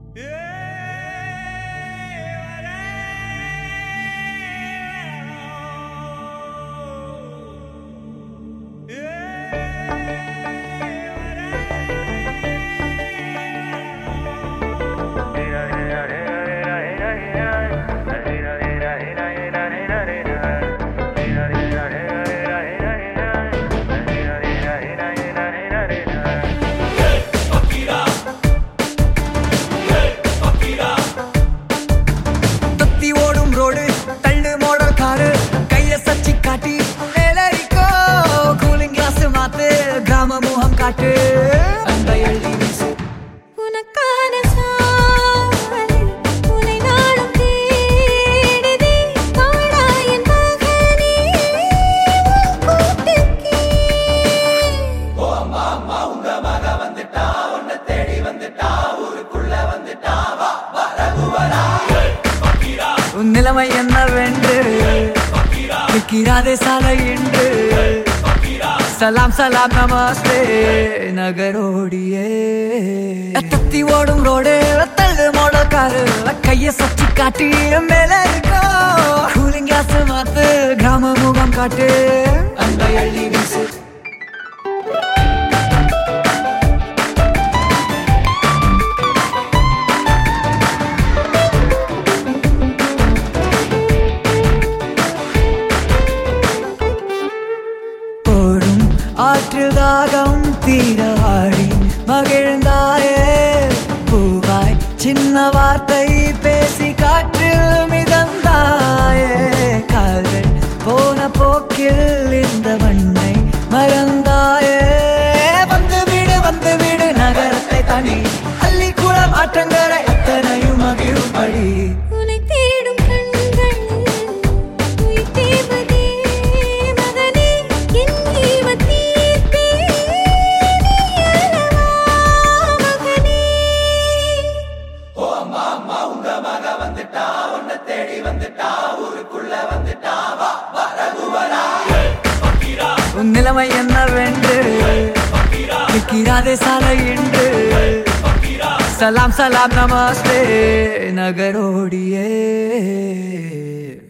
தொத்தி ஓடும் ரோடு தள்ளு modal car கைய சச்சி காட்டி மேலரிக்கோ கூலிங் கிளாஸ் மாத்து கிராம முகம் காட்டு அந்த எள்ளி வீசு உனக்கான சாலை உன்னை நாடும் தேடுதே வாடா என் மகனே உன் கூட்டுக்கே உன் நிலைமை என்னவென்று நிற்கிறாதே சாலை என்று சலாம் சலாம் நமஸ்தே நகரோடியே தத்தி ஓடும் ரோடு தள்ளு மோடல் காரு கைய சச்சி காட்டி மேல இருக்கோ கூலிங் கிளாஸ் மாத்து கிராம முகம் காட்டு அந்த எள்ளி வீசு போடும் ஆற்றில் தாகம் தீராடி மகிழ்ந்தாயே பூவாய் சின்ன வார்த்தை பேசி காற்றில் மிதந்தாயே கால்கள் போன போக்கில் இந்த மண்ணை மறந்தாயே வந்து வீடு வந்து வீடு நகரத்தை தனி அள்ளி குளம் ஆற்றங்கரை அத்தனையும் மகிழ்படி உன்னை தேடும் கண்கள் உயிர் தேவதே மகனே என் ஜீவ தீர்ப்பே நீ அல்லவா மகனே உன் நிலைமை என்னவென்று நிற்கிறாதே சாலை என்று சலாம் சலாம் நமஸ்தே நகரோடியே